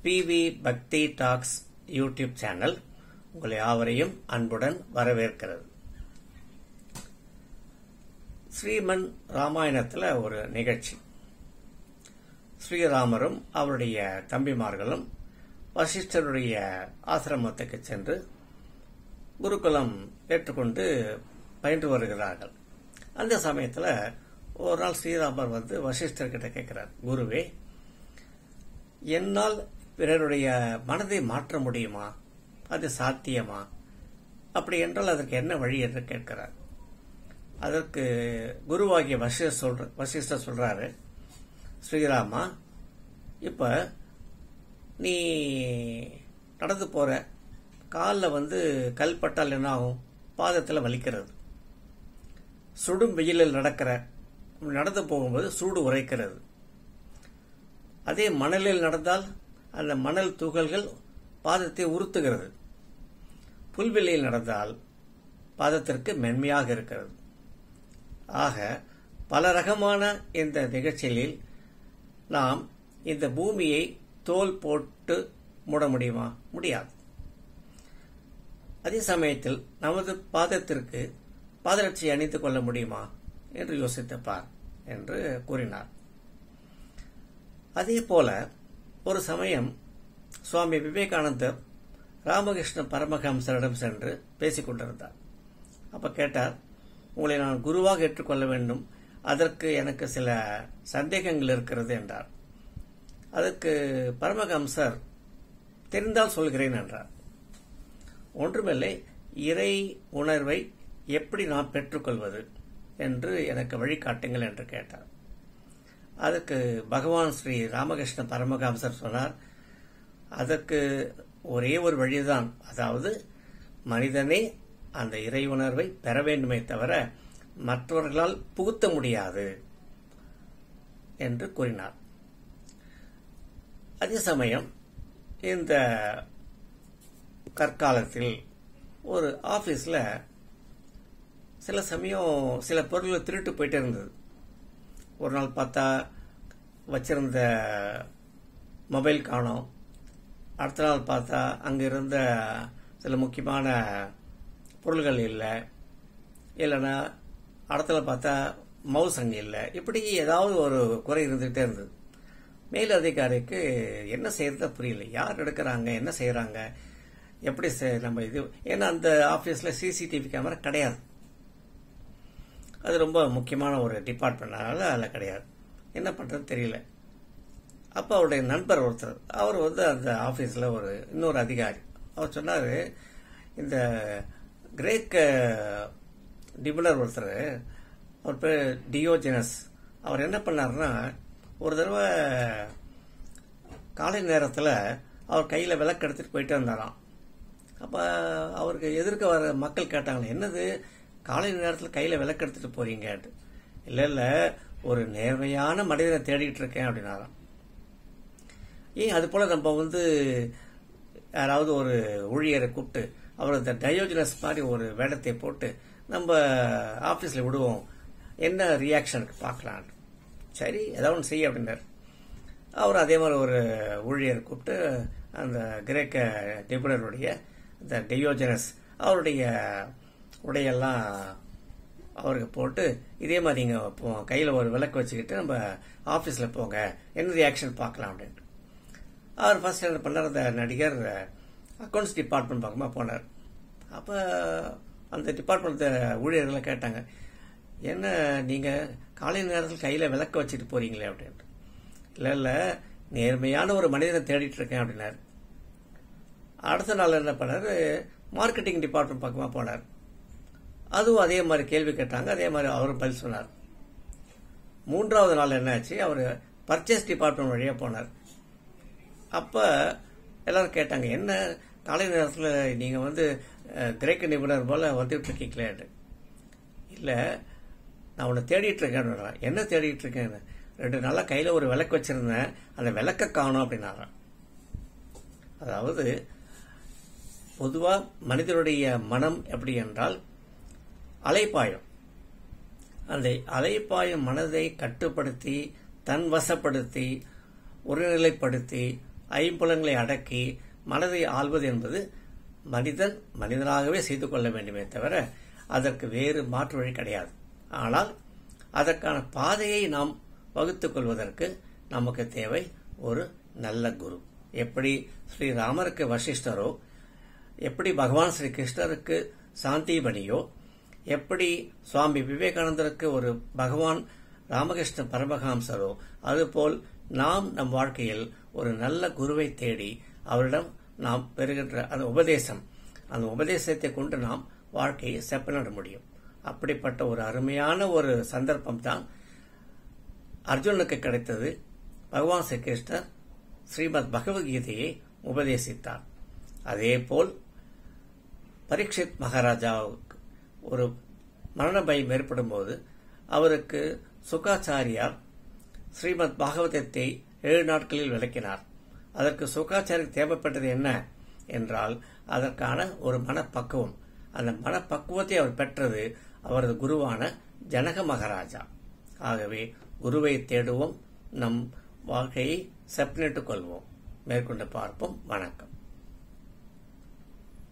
PV பக்தி tax YouTube channel உங்களை யாவரையும் அன்புடன் வரவேற்கிறது ஸ்ரீமன் ராமாயணத்தில் ஒரு நிகழ்ச்சி ஸ்ரீராமரும் அவருடைய தம்பிமார்களும் வசிஷ்டருடைய ஆசிரமத்துக்கு சென்று குருகுலம் ஏற்றுக்கொண்டு பயின்று வருகிறார்கள் அந்த சமயத்தில் ஒரு நாள் ஸ்ரீராமர் வந்து வசிஷ்டர்கிட்ட கேட்கிறார் குருவே என்னால் பிறருடைய மனதை மாற்ற முடியுமா அது சாத்தியமா அப்படி என்றால் அதற்கு என்ன வழி என்று கேட்கிறார் அதற்கு குருவாகிய வசிஷ்டர் சொல்ற வசிஷ்டர் சொல்றாரு ஸ்ரீராமா இப்ப நீ நடந்து போற காலில் வந்து கல் பட்டால் என்ன ஆகும் பாதத்தில் வலிக்கிறது சுடும் வெயிலில் நடக்கிற நடந்து போகும்போது சூடு உரைக்கிறது அதே மணலில் நடந்தால் அந்த மணல் துகள்கள் பாதத்தை உறுத்துகிறது புல்வெளியில் நடந்தால் பாதத்திற்கு மென்மையாக இருக்கிறது ஆக பல ரகமான இந்த நிகழ்ச்சிகளில் நாம் இந்த பூமியை தோல் போட்டு மூட முடியுமா முடியாது அதே சமயத்தில் நமது பாதத்திற்கு பாதரட்சி அணிந்து கொள்ள முடியுமா என்று யோசித்துப்பார் என்று கூறினார் அதே போல ஒரு சமயம் சுவாமி விவேகானந்தர் ராமகிருஷ்ண பரமஹம்சரிடம் சென்று பேசிக் கொண்டிருந்தார் அப்ப கேட்டார் உங்களை நான் குருவாக ஏற்றுக்கொள்ள வேண்டும் அதற்கு எனக்கு சில சந்தேகங்கள் இருக்கிறது என்றார் அதற்கு பரமஹம்சர் தெரிந்தால் சொல்கிறேன் என்றார் ஒன்றுமில்லை இறை உணர்வை எப்படி நான் பெற்றுக்கொள்வது என்று எனக்கு வழிகாட்டுங்கள் என்று கேட்டார் அதற்கு பகவான் ஸ்ரீ ராமகிருஷ்ண பரமஹம்சர் சொன்னார் அதற்கு ஒரே ஒரு வழிதான் அதாவது மனிதனே அந்த இறை உணர்வை பெற வேண்டுமே தவிர மற்றவர்களால் புகுத்த முடியாது என்று கூறினார் அதே சமயம் இந்த கற்காலத்தில் ஒரு ஆபீஸ்ல சில சமயம் சில பொருள்கள் திருட்டு போயிட்டே இருந்தது ஒரு நாள் பார்த்தா வச்சிருந்த மொபைல் காணோம் அடுத்த நாள் பார்த்தா அங்கே இருந்த சில முக்கியமான பொருள்கள் இல்லை இல்லைன்னா அடுத்த நாள் பார்த்தா மவுஸ் அங்கே இல்லை இப்படி ஏதாவது ஒரு குறை இருந்துகிட்டே இருந்தது மேல் அதிகாரிக்கு என்ன செய்யறத புரியல யார் எடுக்கிறாங்க என்ன செய்யறாங்க எப்படி நம்ம இது ஏன்னா அந்த ஆபீஸ்ல சிசிடிவி கேமரா கிடையாது அது ரொம்ப முக்கியமான ஒரு டிபார்ட்மெண்ட் அதனால அதில் கிடையாது என்ன பண்றது தெரியல அப்போ அவருடைய நண்பர் ஒருத்தர் அவர் வந்து அந்த ஆபீஸ்ல ஒரு இன்னொரு அதிகாரி அவர் சொன்னாரு இந்த கிரேக்க நிபுணர் ஒருத்தர் அவர் பேர் டியோஜெனஸ் அவர் என்ன பண்ணாருன்னா ஒரு தடவை காலை நேரத்தில் அவர் கையில் விளக்கு எடுத்துட்டு போயிட்டே இருந்தாராம் அப்போ அவருக்கு எதிர்க்க வர மக்கள் கேட்டாங்களே என்னது காலை நேரத்தில் கையில் விளக்கு எடுத்துட்டு போறீங்க இல்லை இல்லை ஒரு நேர்மையான மனிதனை தேடிட்டு இருக்கேன் அப்படின்னாராம் ஏன் அது போல நம்ம வந்து யாராவது ஒரு ஊழியரை கூப்பிட்டு அவர் இந்த டயோஜனஸ் மாதிரி ஒரு வேடத்தை போட்டு நம்ம ஆஃபீஸில் விடுவோம் என்ன ரியாக்ஷனுக்கு பார்க்கலாம் சரி ஏதாவது ஒன்று செய்ய அப்படின்னார் அவர் அதே மாதிரி ஒரு ஊழியர் கூப்பிட்டு அந்த கிரேக்க நிபுணருடைய இந்த டெயோஜனஸ் அவருடைய உடையெல்லாம் அவருக்கு போட்டு இதே மாதிரி நீங்கள் கையில் ஒரு விளக்கு வச்சுக்கிட்டு நம்ம ஆஃபீஸில் போங்க என்ன ரியாக்ஷன் பார்க்கலாம் அப்படின்ட்டு அவர் ஃபர்ஸ்ட் என்ன பண்ணார் அந்த நடிகர் அக்கௌண்ட்ஸ் டிபார்ட்மெண்ட் பக்கமாக போனார் அப்போ அந்த டிபார்ட்மெண்ட் ஊழியர்களை கேட்டாங்க என்ன நீங்கள் காலை நேரத்தில் கையில் விளக்க வச்சுட்டு போறீங்களே அப்படின்ட்டு இல்லை இல்லை நேர்மையான ஒரு மனிதனை தேடிட்டு இருக்கேன் அப்படின்னாரு அடுத்த நாள் என்ன பண்ணார் மார்க்கெட்டிங் டிபார்ட்மெண்ட் பக்கமாக போனார் அதுவும் அதே மாதிரி கேள்வி கேட்டாங்க அதே மாதிரி அவரும் பதில் சொன்னார் மூன்றாவது நாள் என்னாச்சு அவர் பர்ச்சேஸ் டிபார்ட்மெண்ட் வழியாக போனார் அப்போ எல்லாரும் கேட்டாங்க என்ன காலை நேரத்தில் நீங்கள் வந்து கிரேக்க நிபுணர் போல வந்துட்டு இருக்கீங்களே இல்லை நான் உன்னை தேடிட்டு இருக்கேன் என்ன தேடிட்டு இருக்கேன் ரெண்டு நாளாக கையில் ஒரு விளக்கு வச்சிருந்தேன் அந்த விளக்க காணும் அப்படின்னாரான் அதாவது பொதுவாக மனிதனுடைய மனம் எப்படி என்றால் அலைப்பாயம் அந்த அலைப்பாயும் மனதை கட்டுப்படுத்தி தன் வசப்படுத்தி ஒருநிலைப்படுத்தி ஐம்புலங்களை அடக்கி மனதை ஆள்வது என்பது மனிதன் மனிதனாகவே செய்து கொள்ள வேண்டுமே தவிர அதற்கு வேறு மாற்று வழி கிடையாது ஆனால் அதற்கான பாதையை நாம் வகுத்துக் கொள்வதற்கு நமக்கு தேவை ஒரு நல்ல குரு எப்படி ஸ்ரீராமருக்கு வசிஷ்டரோ எப்படி பகவான் ஸ்ரீ கிருஷ்ணருக்கு சாந்திபனியோ எப்படி சுவாமி விவேகானந்தருக்கு ஒரு பகவான் ராமகிருஷ்ண பரமஹம்சரோ அதுபோல் நாம் நம் வாழ்க்கையில் ஒரு நல்ல குருவை தேடி அவரிடம் நாம் பெறுகின்ற அந்த உபதேசம் அந்த உபதேசத்தை கொண்டு நாம் வாழ்க்கையை செப்பனிட முடியும் அப்படிப்பட்ட ஒரு அருமையான ஒரு சந்தர்ப்பம் தான் அர்ஜுனனுக்கு கிடைத்தது பகவான் ஸ்ரீ கிருஷ்ணர் ஸ்ரீமத் பகவத்கீதையை உபதேசித்தார் அதேபோல் பரீட்சித் மகாராஜாவுக்கு ஒரு மரண பயம் ஏற்படும் போது அவருக்கு சுகாச்சாரியார் ஸ்ரீமத் பாகவதத்தை ஏழு நாட்களில் விளக்கினார் அதற்கு சுகாச்சாரி தேவைப்பட்டது என்ன என்றால் அதற்கான ஒரு மனப்பக்குவம் அந்த மனப்பக்குவத்தை அவர் பெற்றது அவரது குருவான ஜனக மகாராஜா ஆகவே குருவை தேடுவோம் நம் வாழ்க்கையை செப்பனிட்டுக் கொள்வோம் மேற்கொண்டு பார்ப்போம் வணக்கம்